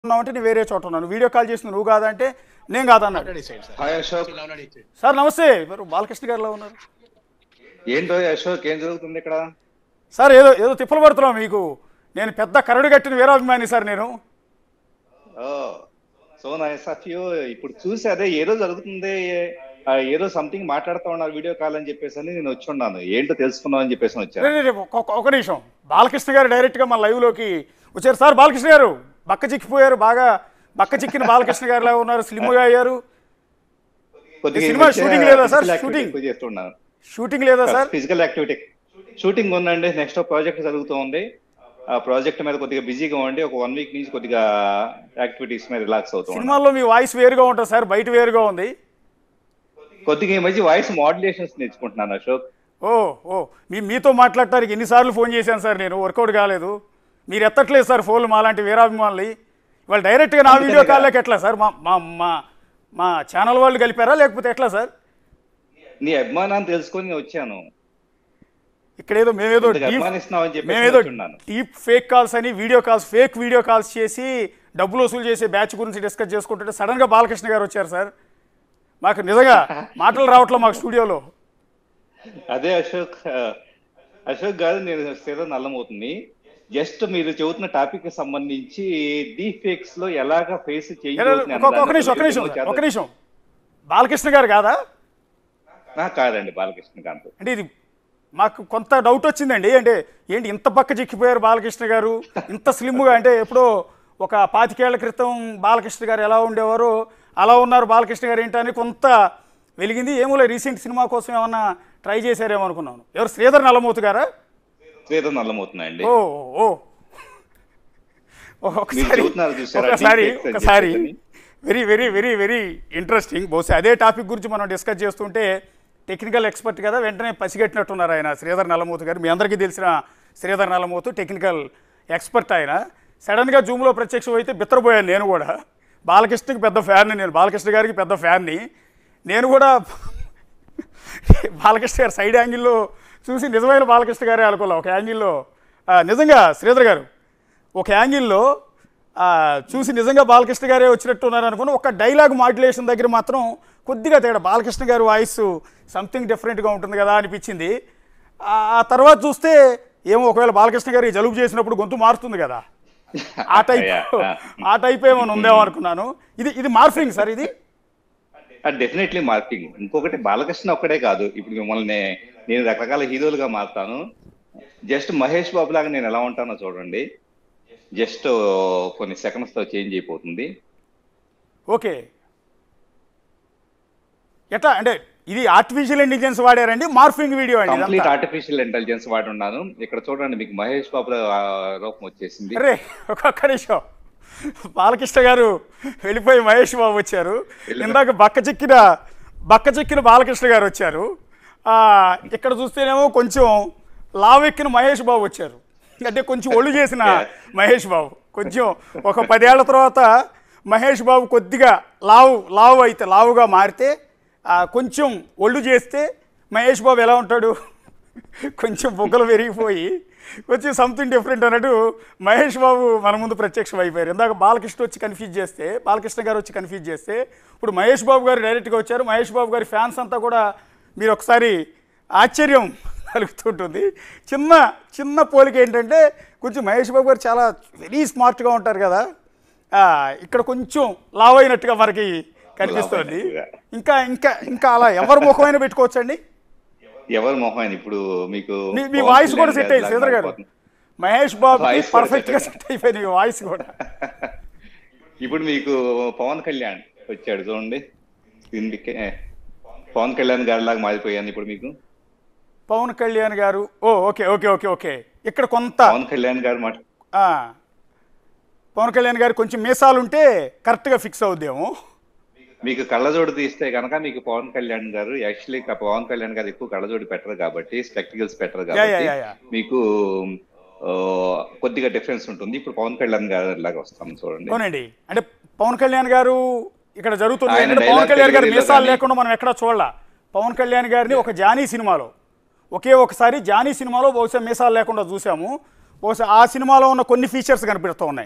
ఉన్నావు అంటే నేను వేరే చోట ఉన్నాను వీడియో కాల్ చేసింది నువ్వు కాదంటే నేను కాదన్నాడు already side sir hi Ashok ఇలా ఉన్నాడు ఇచ్చేయండి. సార్ నమస్తే ఎవరు బాలకృష్ణ గారిలో ఉన్నారు ఏంటో అశోక్ ఏం జరుగుతుంది ఇక్కడ సార్ ఏదో ఏదో తిప్పలు పడుతున్నాం మీకు నేను పెద్ద కరడు కట్టిన వీరాభిమాని సార్ నేను oh so nice of you ఇప్పుడు చూసి అదే ఏదో జరుగుతుంది ఆ, ఏదో సంథింగ్ మాట్లాడుతా ఉన్నారు వీడియో కాల్ అని చెప్పేసి అని నేను వచ్చి ఉన్నాను ఏంటో తెలుసుకుందాం అని చెప్పేసి వచ్చాను రే, రే, రే, ఒక- ఒక- ఒక నిమిషం బాలకృష్ణ గారు డైరెక్ట్గా మన లైవ్లోకి వచ్చారు సార్ బాలకృష్ణ గారు బక్క చిక్కిపోయారు బాగా బక్క చిక్కిన బాలకృష్ణ గారిలా ఉన్నారు స్లిమ్గా అయ్యారు కొద్దిగా సినిమా షూటింగ్ లేదా సార్? physical activity shooting? ఎక్కువ చేస్తున్నాను షూటింగ్ లేదా సార్ ఫిజికల్ యాక్టివిటీ షూటింగ్ ఉందండి నెక్స్ట్ ప్రాజెక్ట్ జరుగుతూ ఉంది ఆ ప్రాజెక్ట్ మీద కొద్దిగా బిజీగా ఉండి ఒక వన్ వీక్ నుంచి కొద్దిగా యాక్టివిటీస్ మీద రిలాక్స్ అవుతూ ఉన్నాను సినిమాల్లో మీ వాయిస్ వేరుగా ఉంటుంది సార్ బయట వేరుగా ఉంది కొద్దిగా ఈ మధ్య వాయిస్ మాడ్యులేషన్స్ నేర్చుకుంటున్నాను అశోక్ ఓ ఓ మీ మీతో మాట్లాడటానికి ఎన్నిసార్లు ఫోన్ చేశాను సార్ నేను వర్కౌట్ కాలేదు మీరు ఎత్తట్లేదు సార్ ఫోన్లు మాలాంటి వీరాభిమానులు వాళ్ళు డైరెక్ట్గా నా వీడియో కాల్లోకి ఎట్లా సార్ మా మా మా మా ఛానల్ వాళ్ళు కలిపారా లేకపోతే ఎట్లా సార్ నీ అభిమానాన్ని తెలుసుకొని వచ్చాను ఇక్కడ ఏదో మేమేదో ఇంతగా డీప్ అభిమానిస్తున్నావు అని చెప్పేసి మేమేదో వచ్చున్నాను. డీప్ ఫేక్ కాల్స్ అని video calls fake video calls చేసి డబ్బులు వసూలు చేసే బ్యాచ్ గురించి డిస్కస్ చేసుకుంటుంటే సడన్గా బాలకృష్ణ గారు వచ్చారు సార్ మాకు నిజంగా మాటలు రావట్లే మాకు స్టూడియోలో అదే అశోక్ ఆ, అశోక్ గారు నేను స్థిర నల్లమవుతుంది జస్ట్ మీరు చెబుతున్న టాపిక్ కి సంబంధించి డీప్ ఫేక్స్ లో ఎలాగ ఫేస్ ఒక ఒక- ఒక నిమిషం ఒక నిమిషం ఒక నిమిషం బాలకృష్ణ గారు కాదా కాదండి బాలకృష్ణకాంత్ అంటే ఇది మాకు కొంత డౌట్ వచ్చిందండి అంటే ఏంటి ఇంత పక్క చిక్కిపోయారు బాలకృష్ణ గారు ఇంత స్లిమ్గా అంటే ఎప్పుడో ఒక పాతికేళ్ల క్రితం బాలకృష్ణ గారు ఎలా ఉండేవారో అలా ఉన్నారు బాలకృష్ణ గారు ఏంటని కొంత వెలిగింది ఏమో రీసెంట్ సినిమా కోసం ఏమన్నా ట్రై చేశారేమో అనుకున్నాను ఎవరు శ్రీధర్ నల్లమూతు గారా స్థిర నల్లమవుతున్నాయండి ఓ ఓ మీరు ఒకసారి చెబుతున్నారు చూసారా, ఒకసారి deep fakes అని ఒకసారి చెప్పేసి. Very very very very interesting బహుశా అదే టాపిక్ గురించి మనం డిస్కస్ చేస్తుంటే టెక్నికల్ ఎక్స్పర్ట్ కదా వెంటనే పసిగట్టినట్టున్నారు ఆయన శ్రీధర్ నల్లమూతు గారు మీ అందరికీ తెలిసిన శ్రీధర్ నల్లమూతు టెక్నికల్ ఎక్స్పర్ట్ ఆయన సడన్గా జూమ్లో ప్రత్యక్షం అయితే బిత్తరపోయాను నేను కూడా బాలకృష్ణకి పెద్ద ఫ్యాన్ని నేను బాలకృష్ణ గారికి పెద్ద ఫ్యాన్ని నేను కూడా బాలకృష్ణ గారు సైడ్ యాంగిల్లో చూసి నిజమైన బాలకృష్ణ గారే అనుకోలే ఒక యాంగిల్లో ఆ, నిజంగా శ్రీధర్ గారు ఒక యాంగిల్లో ఆ, చూసి నిజంగా బాలకృష్ణ గారే వచ్చినట్టు ఉన్నారు అనుకుని ఒక డైలాగ్ మాడ్యులేషన్ దగ్గర మాత్రం కొద్దిగా తేడా బాలకృష్ణ గారి వాయిస్ సంథింగ్ డిఫరెంట్గా ఉంటుంది కదా అనిపించింది ఆ ఆ తర్వాత చూస్తే ఏమో ఒకవేళ బాలకృష్ణ గారికి జలుబు చేసినప్పుడు గొంతు మారుతుంది కదా ఆ టైప్ Yeah. ఆ టైప్ ఏమైనా ఉందేమో అనుకున్నాను ఇది ఇది మార్ఫింగ్ సార్ ఇది డెఫినెట్లీ మార్కింగ్ ఇంకొకటి బాలకృష్ణ ఒక్కడే కాదు ఇప్పుడు మిమ్మల్ని నేను రకరకాల హీరోలుగా మారుతాను జస్ట్ మహేష్ బాబు లాగా నేను ఎలా ఉంటానో చూడండి జస్ట్ కొన్ని సెకండ్స్ తో చేంజ్ అయిపోతుంది ఓకే ఎట్లా అంటే ఇది ఆర్టిఫిషియల్ ఇంటెలిజెన్స్ వాడారండి మార్ఫింగ్ వీడియో అండి కంప్లీట్ ఇదంతా. ఆర్టిఫిషియల్ ఇంటెలిజెన్స్ వాడి ఉన్నాను ఇక్కడ చూడండి మీకు మహేష్ బాబు ఆ, రూపం వచ్చేసింది అరే ఒక్కొక్క నిమిషం బాలకృష్ణ గారు వెళ్ళిపోయి మహేష్ బాబు వచ్చారు ఇందాక బక్క చిక్కిన బక్క చిక్కిన బాలకృష్ణ గారు వచ్చారు ఆ, ఇక్కడ చూస్తేనేమో కొంచెం లావెక్కిన మహేష్ బాబు వచ్చారు అంటే కొంచెం ఒళ్ళు చేసిన మహేష్ బాబు కొంచెం ఒక పదేళ్ల తర్వాత మహేష్ బాబు కొద్దిగా లావు లావు అయితే లావుగా మారితే ఆ, కొంచెం ఒళ్ళు చేస్తే మహేష్ బాబు ఎలా ఉంటాడు కొంచెం బొగ్గలు పెరిగిపోయి కొంచెం సంథింగ్ డిఫరెంట్ అన్నట్టు మహేష్ బాబు మన ముందు ప్రత్యక్షం అయిపోయారు ఇందాక బాలకృష్ణ వచ్చి కన్ఫ్యూజ్ చేస్తే బాలకృష్ణ గారు వచ్చి కన్ఫ్యూజ్ చేస్తే ఇప్పుడు మహేష్ బాబు గారు డైరెక్ట్గా వచ్చారు మహేష్ బాబు గారి ఫ్యాన్స్ అంతా కూడా మీరు ఒకసారి ఆశ్చర్యం కలుగుతుంటుంది చిన్న చిన్న పోలిక ఏంటంటే కొంచెం మహేష్ బాబు గారు చాలా వెరీ స్మార్ట్గా ఉంటారు కదా ఆ, ఇక్కడ కొంచెం లావ్ అయినట్టుగా మనకి కనిపిస్తుంది లావైనట్టుగా. ఇంకా ఇంకా ఇంకా అలా ఎవరి ముఖమైనా పెట్టుకోవచ్చండి ఎవరి మొహం ఆయన ఇప్పుడు మీకు మీ మీ పవన్ వాయిస్ కూడా కళ్యాణ్ సెట్ గారి అయ్యి శ్రీధర్ గారు లాగా మహేష్ బాబు Voice కూడా పర్ఫెక్ట్ గా set సెట్ అయిపోయింది మీ వాయిస్ కూడా ఇప్పుడు మీకు పవన్ కళ్యాణ్ వచ్చాడు చూడండి ఇందుకే పవన్ కళ్యాణ్ గారి లాగా మారిపోయాను ఇప్పుడు మీకు Pavan Kalyan garu oh okay okay okay okay ఇక్కడ కొంత పవన్ కళ్యాణ్ గారు మాట ఆ, పవన్ కళ్యాణ్ గారు కొంచెం మీసాలు ఉంటే కరెక్ట్గా ఫిక్స్ అవుద్దేమో మీకు కళ్ళజోడు తీస్తే కనుక మీకు పవన్ కళ్యాణ్ గారు యాక్చువల్లీ పవన్ కళ్యాణ్ గారు ఎక్కువ కళ్ళజోడు పెట్టరు కాబట్టి స్పెక్టికల్స్ పెట్టరు యా, కాబట్టి యా, యా. మీకు ఆ, కొద్దిగా డిఫరెన్స్ ఉంటుంది ఇప్పుడు పవన్ కళ్యాణ్ గారి లాగా వస్తాం చూడండి అవునండి అంటే పవన్ కళ్యాణ్ గారు ఇక్కడ జరుగుతుంది ఆయన ఏంటంటే పవన్ dialogue కళ్యాణ్ గారు delivery లో మీసాలు కానీ- లేకుండా మనం ఎక్కడ చూడాల పవన్ కళ్యాణ్ గారిని ఒక జానీ సినిమాలో ఒకే ఒకసారి జానీ సినిమాలో బహుశా మీసాలు లేకుండా చూసాము బహుశా ఆ సినిమాలో ఉన్న కొన్ని ఫీచర్స్ కనిపిస్తూ ఉన్నాయి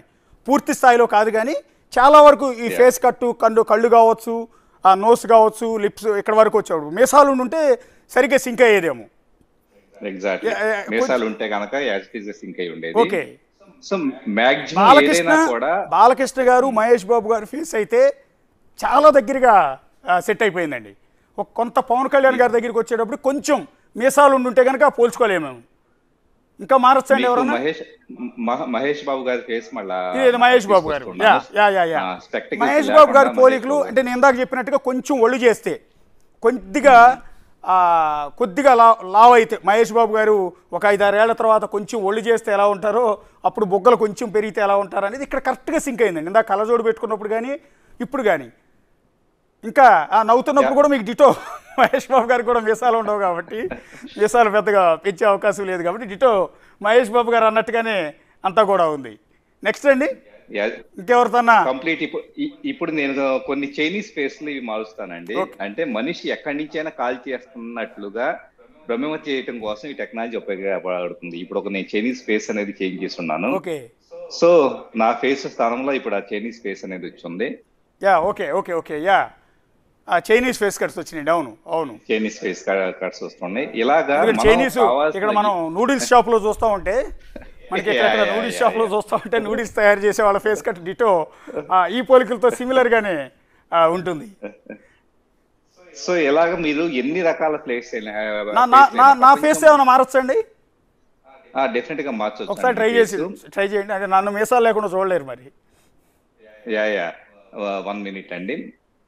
పూర్తి స్థాయిలో కాదు కానీ చాలా వరకు ఈ ఫేస్ కట్టు కళ్ళు కళ్ళు కావచ్చు ఆ నోస్ కావచ్చు లిప్స్ ఇక్కడ వరకు వచ్చాడు మీసాలు ఉంటే సరిగ్గా సింక్ అయ్యేదేమో ఎగ్జాక్ట్లీ Yeah, yeah, మీసాలు ఉంటే కనుక యాజ్ ఇట్ ఈస్ సింక్ అయి ఉండేది ఓకే సో మాక్సిమం బాలకృష్ణ ఏదైనా కూడా బాలకృష్ణ గారు మహేష్ బాబు గారి ఫేస్ అయితే చాలా దగ్గరగా సెట్ అయిపోయిందండి ఒక కొంత పవన్ కళ్యాణ్ గారి దగ్గరికి వచ్చేటప్పుడు కొంచెం మీసాలు ఉండుంటే కనుక పోల్చుకోలేము మేము. ఇంకా మారచ్చండి మీకు ఎవరన్నా మహేష్ మహ- మహేష్ బాబు గారి ఫేస్ మళ్ళా ఇది Mahesh Babu garu yeah yeah yeah yeah ఆ, spectacles మహేష్ బాబు గారి లేకుండా పోలికలు మహేష్ అంటే నేను ఇందాక చెప్పినట్టుగా కొంచెం ఒళ్ళు చేస్తే కొద్దిగా ఆ, కొద్దిగా లా లావ్ అయితే మహేష్ బాబు గారు ఒక ఐదారేళ్ల తర్వాత కొంచెం ఒళ్ళు చేస్తే ఎలా ఉంటారో అప్పుడు బొగ్గలు కొంచెం పెరిగితే ఎలా ఉంటారు అనేది ఇక్కడ కరెక్ట్గా సింక్ అయిందండి ఇందాక కళ్ళజోడు పెట్టుకున్నప్పుడు కానీ ఇప్పుడు కానీ ఇంకా ఆ నవ్వుతున్నప్పుడు కూడా మీకు డిటో మహేష్ బాబు గారికి కూడా మీసాలు ఉండవు కాబట్టి మీసాలు పెద్దగా పెంచే అవకాశం లేదు కాబట్టి డిటో మహేష్ బాబు గారు అన్నట్టుగానే అంతా కూడా ఉంది నెక్స్ట్ అండి ఇంకెవరితోన్నా కంప్లీట్ ఇప్పుడు ఇ- ఇప్పుడు నేను కొన్ని చైనీస్ ఫేస్లు ఇవి మారుస్తానండి అంటే మనిషి ఎక్కడి నుంచైనా కాల్ చేస్తున్నట్లుగా భ్రమమ చేయటం కోసం ఈ టెక్నాలజీ ఉపయోగపడుతుంది ఇప్పుడు ఒక నేను చైనీస్ ఫేస్ అనేది చేంజ్ చేస్తున్నాను ఓకే సో నా ఫేస్ స్థానంలో ఇప్పుడు ఆ చైనీస్ ఫేస్ అనేది వచ్చింది yeah okay okay okay yeah ఆ చైనీస్ ఫేస్ కట్స్ వచ్చినాయండి అవును అవును చైనీస్ ఫేస్ కట్స్ వస్తున్నాయి ఇలాగా ఇక్కడ మనం చైనీస్ కావాల్సిన- ఇక్కడ మనం నూడిల్స్ షాప్ లో చూస్తూ ఉంటే మనకి Yeah, ఇక్కడ yeah, నూడిల్స్ yeah, షాప్ లో yeah. చూస్తూ ఉంటే నూడిల్స్ తయారు చేసే వాళ్ళ ఫేస్ కట్ డిటో ఆ, ఈ పోలికలతో సిమిలర్ గానే ఆ, ఉంటుంది సో ఇలాగ మీరు ఎన్ని రకాల ప్లేస్ నా నా నా నా ఫేస్ ఏమైనా మారొచ్చండి డెఫినెట్ గా మార్చొచ్చు ఒకసారి ట్రై చేసి ట్రై చేయండి అదే నన్ను మీసాలు లేకుండా చూడలేరు మరి యా యా వన్ మినిట్ అండి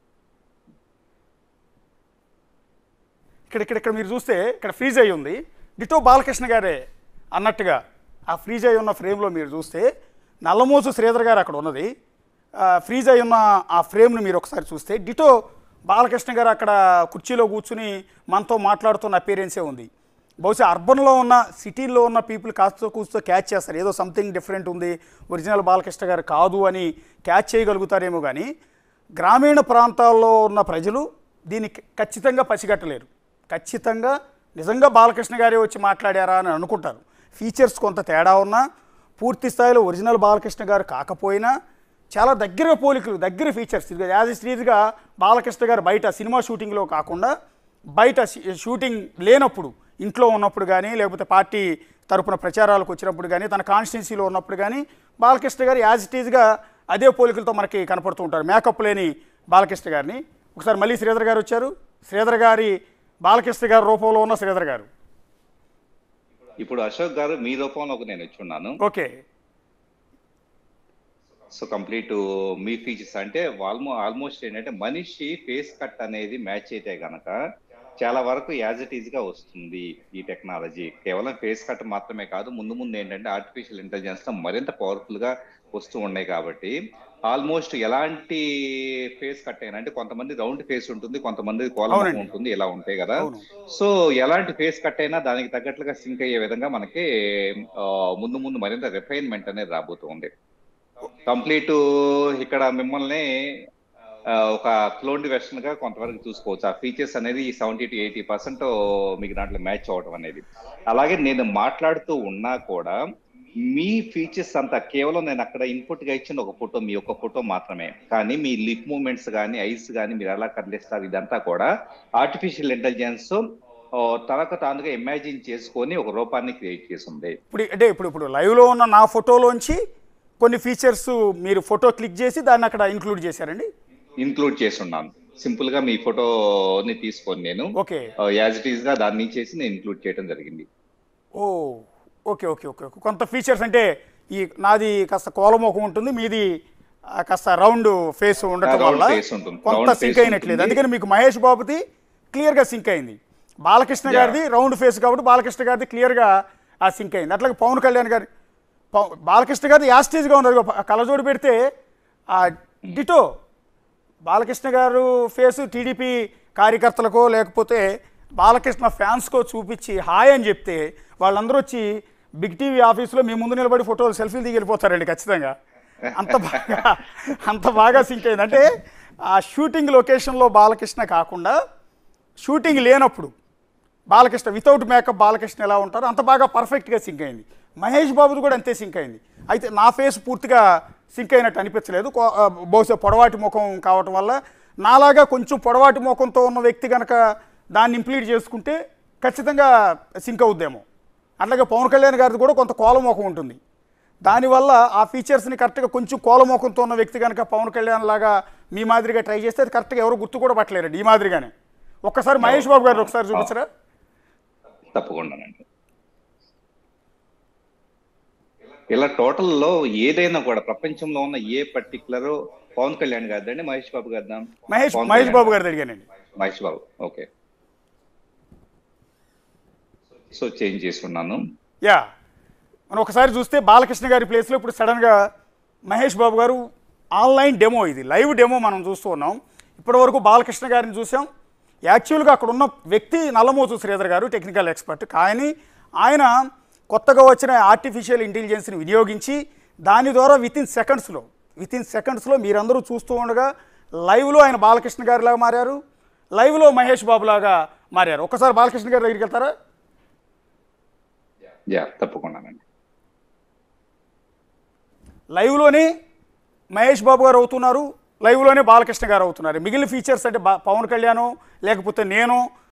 ఇక్కడ ఇక్కడ ఇక్కడ మీరు చూస్తే ఇక్కడ ఫ్రీజ్ అయి ఉంది డిటో బాలకృష్ణ గారే అన్నట్టుగా ఆ ఫ్రీజ్ అయి ఉన్న ఫ్రేమ్లో మీరు చూస్తే నల్లమోసు శ్రీధర్ గారు అక్కడ ఉన్నది ఆ, ఫ్రీజ్ అయి ఉన్న ఆ ఫ్రేమ్ను మీరు ఒకసారి చూస్తే డిటో బాలకృష్ణ గారు అక్కడ కుర్చీలో కూర్చుని మనతో మాట్లాడుతున్న అపీరెన్సే ఉంది బహుశా అర్బన్లో ఉన్న సిటీల్లో ఉన్న పీపుల్ కాస్త కూస్తో క్యాచ్ చేస్తారు ఏదో సంథింగ్ డిఫరెంట్ ఉంది ఒరిజినల్ బాలకృష్ణ గారు కాదు అని క్యాచ్ చేయగలుగుతారేమో కానీ గ్రామీణ ప్రాంతాల్లో ఉన్న ప్రజలు దీన్ని ఖచ్చితంగా పసిగట్టలేరు ఖచ్చితంగా నిజంగా బాలకృష్ణ గారే వచ్చి మాట్లాడారా అని అనుకుంటారు ఫీచర్స్ కొంత తేడా ఉన్నా పూర్తి స్థాయిలో ఒరిజినల్ బాలకృష్ణ గారు కాకపోయినా చాలా దగ్గర పోలికలు దగ్గర ఫీచర్స్ ఇది యాజ్ శ్రీజ్గా బాలకృష్ణ గారు బయట సినిమా షూటింగ్లో కాకుండా బయట షీ- షూటింగ్ లేనప్పుడు ఇంట్లో ఉన్నప్పుడు కానీ లేకపోతే పార్టీ తరపున ప్రచారాలకు వచ్చినప్పుడు కానీ తన కాన్స్టిట్యున్సీలో ఉన్నప్పుడు కానీ బాలకృష్ణ గారు యాజ్ ఇట్ ఈజ్గా అదే పోలికలతో మనకి కనపడుతూ ఉంటారు మేకప్ లేని బాలకృష్ణ గారిని ఒకసారి మళ్ళీ శ్రీధర్ గారు వచ్చారు శ్రీధర్ గారి బాలకృష్ణ గారి రూపంలో ఉన్న శ్రీధర్ గారు ఇప్పుడు అశోక్ గారు మీ రూపంలో ఒక నేను వచ్చి ఉన్నాను ఓకే సో కంప్లీట్ మీ ఫీచర్స్ అంటే ఆల్మో ఆల్మోస్ట్ ఏంటంటే మనిషి ఫేస్ కట్ అనేది మ్యాచ్ అయితే గనక చాలా వరకు యాజ్ ఇట్ ఈజ్ గా వస్తుంది ఈ టెక్నాలజీ కేవలం ఫేస్ కట్ మాత్రమే కాదు ముందు ముందు ఏంటంటే ఆర్టిఫిషియల్ ఇంటెలిజెన్స్ తో మరింత పవర్ఫుల్ గా వస్తూ ఉన్నాయి కాబట్టి ఆల్మోస్ట్ ఎలాంటి ఫేస్ కట్ అయినా అంటే కొంతమంది రౌండ్ ఫేస్ ఉంటుంది కొంతమంది కోలం అవునండి. ఉంటుంది ఇలా ఉంటాయి కదా అవును. సో ఎలాంటి ఫేస్ కట్ అయినా దానికి తగ్గట్లుగా సింక్ అయ్యే విధంగా మనకి ఆ, ముందు ముందు మరింత రిఫైన్మెంట్ అనేది రాబోతుంది కంప్లీట్ ఇక్కడ మిమ్మల్ని ఆ, ఒక క్లోన్డ్ వెర్షన్ గా కొంతవరకు చూసుకోవచ్చు ఆ ఫీచర్స్ అనేది సెవెంటీ టు ఎయిటీ పర్సెంట్ మీకు దాంట్లో మ్యాచ్ అవడం అనేది అలాగే నేను మాట్లాడుతూ ఉన్నా కూడా మీ ఫీచర్స్ అంతా కేవలం నేను అక్కడ ఇన్పుట్ గా ఇచ్చిన ఒక ఫోటో మీ యొక్క ఫోటో మాత్రమే కానీ మీ లిప్ మూమెంట్స్ కానీ ఐస్ కానీ మీరు ఎలా కదిలిస్తారు ఇదంతా కూడా ఆర్టిఫిషియల్ ఇంటెలిజెన్స్ తనకు తానుగా ఇమాజిన్ చేసుకొని ఒక రూపాన్ని క్రియేట్ చేసింది ఇప్పుడు అంటే ఇప్పుడు ఇప్పుడు లైవ్లో ఉన్న నా ఫోటోలోంచి కొన్ని ఫీచర్స్ మీరు ఫోటో క్లిక్ చేసి దాన్ని అక్కడ ఇంక్లూడ్ చేశారండి ఇంక్లూడ్ చేసి ఉన్నాను సింపుల్ గా మీ ఫోటోని తీసుకొని నేను ఓకే యాజ్ ఇట్ ఈస్ గా దాని చేసి నేను ఇంక్లూడ్ చేయడం జరిగింది ఓ ఓకే ఓకే ఓకే ఓకే. కొంత ఫీచర్స్ అంటే ఈ నాది కాస్త కోలమోకం ఉంటుంది మీది ఆ, కాస్త రౌండ్ ఫేస్ ఉండటం round వల్ల face ఉంటుంది. కొంత Round సింక్ face అయినట్లేదు ఉంటుంది. అందుకని మీకు మహేష్ బాబుది క్లియర్గా సింక్ అయింది బాలకృష్ణ Yeah. గారిది రౌండ్ ఫేస్ కాబట్టి బాలకృష్ణ గారిది క్లియర్గా ఆ సింక్ అయింది అట్లాగే పవన్ కళ్యాణ్ గారి పవ- బాలకృష్ణ గారిది యాస్టేజ్గా ఉంది అదిగో ఆ కళ్ళజోడు పెడితే ఆ డిటో బాలకృష్ణ గారు ఫేసు టీడీపీ కార్యకర్తలకో లేకపోతే బాలకృష్ణ ఫ్యాన్స్కో చూపించి హాయ్ అని చెప్తే వాళ్ళందరూ వచ్చి బిగ్ టీవీ ఆఫీస్లో మీ ముందు నిలబడి ఫోటోలు సెల్ఫీలు దిగి వెళ్ళిపోతారండి ఖచ్చితంగా అంత బాగా అంత బాగా సింక్ అయింది అంటే ఆ షూటింగ్ లొకేషన్లో బాలకృష్ణ కాకుండా షూటింగ్ లేనప్పుడు బాలకృష్ణ వితౌట్ మేకప్ బాలకృష్ణ ఎలా ఉంటారో అంత బాగా పర్ఫెక్ట్గా సింక్ అయింది మహేష్ బాబుది కూడా అంతే సింక్ అయింది అయితే నా ఫేస్ పూర్తిగా సింక్ అయినట్టు అనిపించలేదు కో- ఆ, బహుశా పొడవాటి ముఖం కావటం వల్ల నాలాగా కొంచెం పొడవాటి ముఖంతో ఉన్న వ్యక్తి కనుక దాన్ని ఇంప్లీట్ చేసుకుంటే ఖచ్చితంగా సింక్ అవుద్దేమో అట్లాగే పవన్ కళ్యాణ్ గారిది కూడా కొంత కోలమోఖం ఉంటుంది దానివల్ల ఆ ఫీచర్స్ని కరెక్ట్గా కొంచెం కోలమోఖంతో ఉన్న వ్యక్తి కనుక పవన్ కళ్యాణ్ లాగా మీ మాదిరిగా ట్రై చేస్తే అది కరెక్ట్గా ఎవరు గుర్తు కూడా పట్టలేరండి ఈ మాదిరిగానే ఒక్కసారి మహేష్ బాబు గారు ఒకసారి చూపించరా తప్పకుండానండి ఇలా టోటల్లో ఏదైనా కూడా ప్రపంచంలో ఉన్న ఏ పర్టికులర్ పవన్ కళ్యాణ్ గారిదండి మహేష్ బాబు గారిదా మహేష్ పవన్ మహేష్ కళ్యాణ్ బాబు గారిది అడిగానండి Mahesh Babu okay so change చేసుకున్నాను యా మనం ఒకసారి చూస్తే బాలకృష్ణ గారి ప్లేస్లో ఇప్పుడు సడన్గా మహేష్ బాబు గారు ఆన్లైన్ డెమో ఇది లైవ్ డెమో మనం చూస్తూ ఉన్నాం ఇప్పటివరకు బాలకృష్ణ గారిని చూసాం యాక్చువల్గా అక్కడ ఉన్న వ్యక్తి నల్లమోతు శ్రీధర్ గారు టెక్నికల్ ఎక్స్పర్ట్ కానీ ఆయన కొత్తగా వచ్చిన ఆర్టిఫిషియల్ ఇంటెలిజెన్స్ని వినియోగించి దాని ద్వారా విత్ ఇన్ సెకండ్స్లో విత్ ఇన్ సెకండ్స్లో మీరందరూ చూస్తూ ఉండగా లైవ్లో ఆయన బాలకృష్ణ గారిలాగా మారారు లైవ్లో మహేష్ బాబు లాగా మారారు ఒకసారి బాలకృష్ణ గారి దగ్గరికి వెళ్తారా యా తప్పకుండానండి లైవ్లోనే మహేష్ బాబు గారు అవుతున్నారు లైవ్లోనే బాలకృష్ణ గారు అవుతున్నారు మిగిలిన ఫీచర్స్ అంటే బా- పవన్ కళ్యాణ్ లేకపోతే నేను